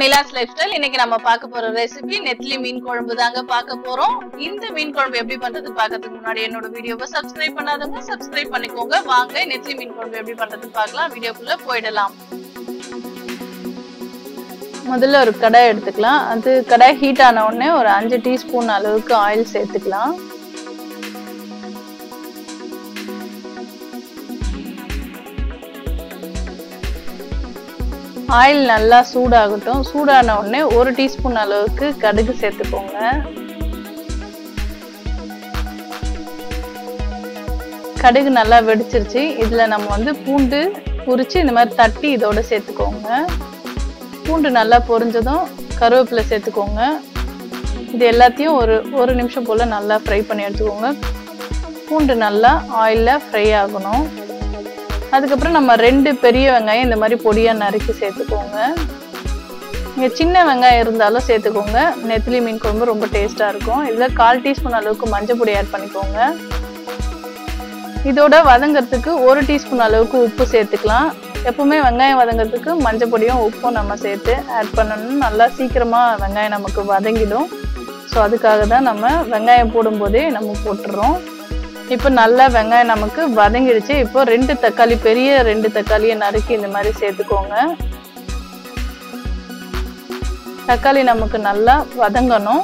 நிலாஸ் life style இன்னைக்கு நம்ம பார்க்க போற ரெசிபி நெத்லி மீன் குழம்பு தாங்க பார்க்க போறோம் இந்த மீன் குழம்பு எப்படி பண்றது பார்க்கறதுக்கு முன்னாடி என்னோட வீடியோவை சப்ஸ்கிரைப் பண்ணாதவங்க சப்ஸ்கிரைப் பண்ணிக்கோங்க வாங்க நெத்லி மீன் குழம்பு எப்படி பண்றது பார்க்கலாம் வீடியோக்குள்ள போயிடலாம் முதல்ல ஒரு கடாய் எடுத்துக்கலாம் அது கடாய் ஹீட் ஆன உடனே ஒரு அஞ்சு டீஸ்பூன் அளவுக்கு ஆயில் சேர்த்துக்கலாம் ஆயில் நல்லா சூடாகட்டும் சூடான உடனே ஒரு டீஸ்பூன் அளவுக்கு கடுகு சேர்த்துக்கோங்க கடுகு நல்லா வெடிச்சிருச்சு இதுல நம்ம வந்து பூண்டு உரிச்சு இந்த மாதிரி தட்டி இதோட சேர்த்துக்கோங்க பூண்டு நல்லா பொரிஞ்சதும் கருவேப்பிலை சேர்த்துக்கோங்க இது எல்லாத்தையும் ஒரு ஒரு நிமிஷம் போல நல்லா ஃப்ரை பண்ணி எடுத்துக்கோங்க பூண்டு நல்லா ஆயிலில் ஃப்ரை ஆகணும் அதுக்கப்புறம் நம்ம ரெண்டு பெரிய வெங்காயம் இந்த மாதிரி பொடியாக நறுக்கி சேர்த்துக்கோங்க இங்கே சின்ன வெங்காயம் இருந்தாலும் சேர்த்துக்கோங்க நெத்திலி மீன் குழம்பு ரொம்ப டேஸ்ட்டாக இருக்கும் இதில் கால் டீஸ்பூன் அளவுக்கு மஞ்சள் பொடி ஆட் பண்ணிக்கோங்க இதோட வதங்கிறதுக்கு ஒரு டீஸ்பூன் அளவுக்கு உப்பு சேர்த்துக்கலாம் எப்பவுமே வெங்காயம் வதங்கிறதுக்கு மஞ்சள் பொடியும் உப்பும் நம்ம சேர்த்து ஆட் பண்ணணும் நல்லா சீக்கிரமாக வெங்காயம் நமக்கு வதங்கிடும் ஸோ அதுக்காக தான் நம்ம வெங்காயம் போடும்போதே நம்ம போட்டுடுறோம் இப்போ நல்லா வெங்காயம் நமக்கு வதங்கிடுச்சு இப்போ ரெண்டு தக்காளி பெரிய ரெண்டு தக்காளியை நறுக்கி இந்த மாதிரி சேர்த்துக்கோங்க தக்காளி நமக்கு நல்லா வதங்கணும்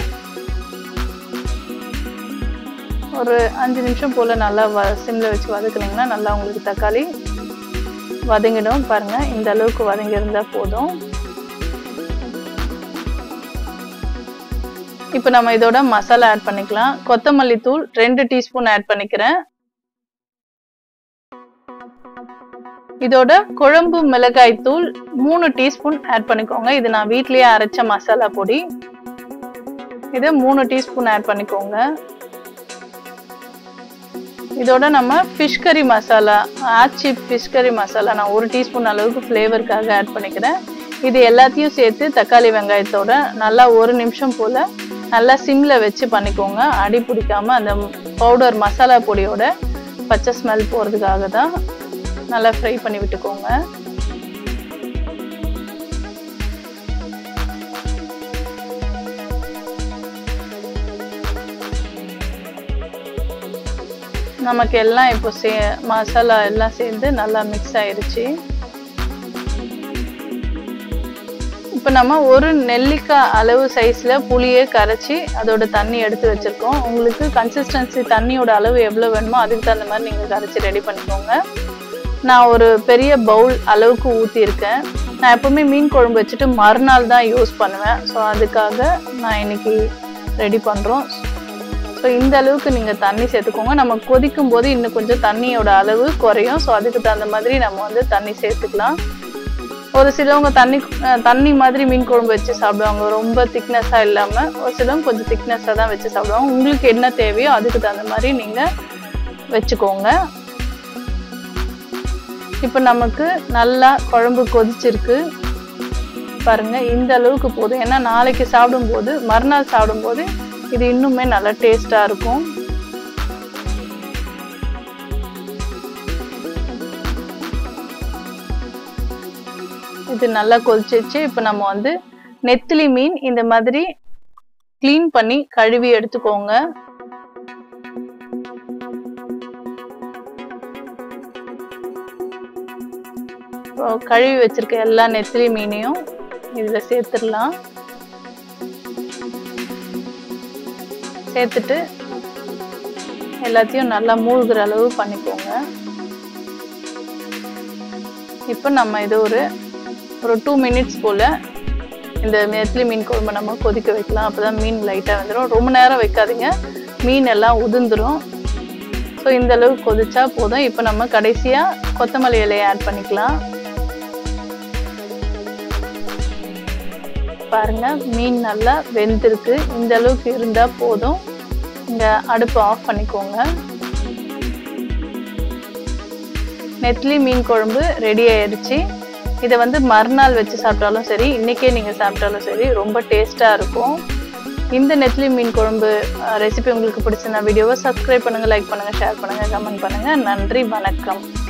ஒரு அஞ்சு நிமிஷம் போல நல்லா வ சிம்ல வச்சு வதக்குனீங்கன்னா நல்லா உங்களுக்கு தக்காளி வதங்கிடும் பாருங்க இந்த அளவுக்கு வதங்கி இருந்தா போதும் இப்போ நம்ம இதோட மசாலா ஆட் பண்ணிக்கலாம் கொத்தமல்லி தூள் ரெண்டு டீஸ்பூன் ஆட் பண்ணிக்கிறேன் இதோட குழம்பு மிளகாய் தூள் மூணு டீஸ்பூன் ஆட் பண்ணிக்கோங்க இது நான் வீட்லயே அரைச்ச மசாலா பொடி இதை மூணு டீஸ்பூன் ஆட் பண்ணிக்கோங்க இதோட நம்ம ஃபிஷ் கறி மசாலா ஆச்சி ஃபிஷ் கறி மசாலா நான் ஒரு டீஸ்பூன் அளவுக்கு ஃப்ளேவருக்காக ஆட் பண்ணிக்கிறேன் இது எல்லாத்தையும் சேர்த்து தக்காளி வெங்காயத்தோட நல்லா ஒரு நிமிஷம் போல் நல்லா சிம்மில் வச்சு பண்ணிக்கோங்க அடி பிடிக்காம அந்த பவுடர் மசாலா பொடியோட பச்சை ஸ்மெல் போகிறதுக்காக தான் நல்லா ஃப்ரை பண்ணி விட்டுக்கோங்க நமக்கு எல்லாம் இப்போ சே மசாலா எல்லாம் சேர்ந்து நல்லா மிக்ஸ் ஆயிருச்சு இப்போ நம்ம ஒரு நெல்லிக்காய் அளவு சைஸில் புளியை கரைச்சி அதோட தண்ணி எடுத்து வச்சுருக்கோம் உங்களுக்கு கன்சிஸ்டன்சி தண்ணியோட அளவு எவ்வளோ வேணுமோ அதுக்கு தகுந்த மாதிரி நீங்கள் கரைச்சி ரெடி பண்ணிக்கோங்க நான் ஒரு பெரிய பவுல் அளவுக்கு ஊற்றியிருக்கேன் நான் எப்போவுமே மீன் குழம்பு வச்சுட்டு மறுநாள் தான் யூஸ் பண்ணுவேன் ஸோ அதுக்காக நான் இன்னைக்கு ரெடி பண்ணுறோம் ஸோ இந்த அளவுக்கு நீங்கள் தண்ணி சேர்த்துக்கோங்க நம்ம கொதிக்கும் போது இன்னும் கொஞ்சம் தண்ணியோட அளவு குறையும் ஸோ அதுக்கு தகுந்த மாதிரி நம்ம வந்து தண்ணி சேர்த்துக்கலாம் ஒரு சிலவங்க தண்ணி தண்ணி மாதிரி மீன் குழம்பு வச்சு சாப்பிடுவாங்க ரொம்ப திக்னஸாக இல்லாமல் ஒரு சிலவங்க கொஞ்சம் திக்னஸாக தான் வச்சு சாப்பிடுவாங்க உங்களுக்கு என்ன தேவையோ அதுக்கு தகுந்த மாதிரி நீங்கள் வச்சுக்கோங்க இப்போ நமக்கு நல்லா குழம்பு கொதிச்சிருக்கு பாருங்க இந்த அளவுக்கு போதும் ஏன்னா நாளைக்கு சாப்பிடும்போது மறுநாள் சாப்பிடும்போது இது இன்னுமே நல்லா டேஸ்டா இருக்கும் இது நல்லா கொதிச்சிச்சு இப்போ நம்ம வந்து நெத்திலி மீன் இந்த மாதிரி க்ளீன் பண்ணி கழுவி எடுத்துக்கோங்க கழுவி வச்சிருக்க எல்லா நெத்திலி மீனையும் இதில் சேர்த்துடலாம் சேர்த்துட்டு எல்லாத்தையும் நல்லா மூழ்கிற அளவு பண்ணிக்கோங்க இப்போ நம்ம இது ஒரு ஒரு டூ மினிட்ஸ் போல் இந்த நெத்திலி மீன் குழம்பு நம்ம கொதிக்க வைக்கலாம் அப்போ தான் மீன் லைட்டாக வந்துடும் ரொம்ப நேரம் வைக்காதீங்க மீன் எல்லாம் உதிர்ந்துடும் ஸோ இந்த அளவுக்கு கொதிச்சா போதும் இப்போ நம்ம கடைசியாக கொத்தமல்லி இலையை ஆட் பண்ணிக்கலாம் பாருங்க மீன் நல்லா வெந்திருக்கு இந்த அளவுக்கு இருந்தா போதும் இந்த அடுப்பு ஆஃப் பண்ணிக்கோங்க நெத்லி மீன் குழம்பு ரெடி ஆயிடுச்சு இதை வந்து மறுநாள் வச்சு சாப்பிட்டாலும் சரி இன்னைக்கே நீங்க சாப்பிட்டாலும் சரி ரொம்ப டேஸ்டா இருக்கும் இந்த நெத்லி மீன் குழம்பு ரெசிபி உங்களுக்கு பிடிச்சிருந்தா வீடியோவை சப்ஸ்கிரைப் பண்ணுங்க லைக் பண்ணுங்க ஷேர் பண்ணுங்க கமெண்ட் பண்ணுங்க நன்றி வணக்கம்